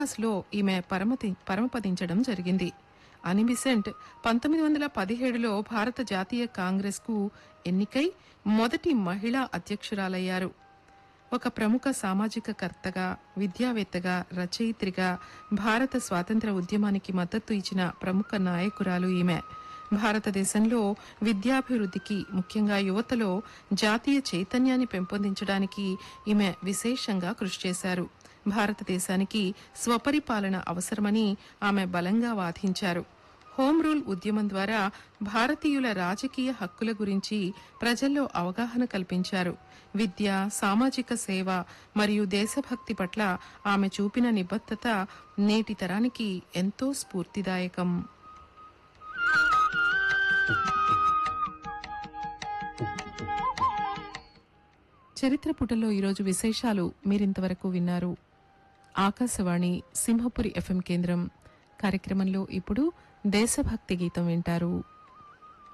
లో ఈమె పరమతి పరమపదించడం జరిగింది అని బిసెంట్ పంతొమ్మిది వందల పదిహేడులో భారత జాతీయ కాంగ్రెస్ కు ఎన్నికై మొదటి మహిళా అధ్యక్షురాలయ్యారు ఒక ప్రముఖ సామాజిక కర్తగా విద్యావేత్తగా రచయిత్రిగా భారత స్వాతంత్ర ఉద్యమానికి మద్దతు ఇచ్చిన ప్రముఖ నాయకురాలు ఈమె భారతదేశంలో విద్యాభివృద్ధికి ముఖ్యంగా యువతలో జాతీయ చైతన్యాన్ని పెంపొందించడానికి ఈమె విశేషంగా కృషి చేశారు భారతదేశానికి స్వపరిపాలన అవసరమని ఆమె బలంగా వాదించారు హోం రూల్ ఉద్యమం ద్వారా భారతీయుల రాజకీయ హక్కుల గురించి ప్రజల్లో అవగాహన కల్పించారు విద్య సామాజిక సేవ మరియు దేశభక్తి పట్ల ఆమె చూపిన నిబద్ధత నేటి తరానికి ఎంతో స్ఫూర్తిదాయకం చరిత్ర పుటల్లో ఈరోజు విశేషాలు మీరింతవరకు విన్నారు ఆకాశవాణి సింహపురి ఎఫ్ఎం కేంద్రం కార్యక్రమంలో ఇప్పుడు దేశభక్తి గీతం వింటారు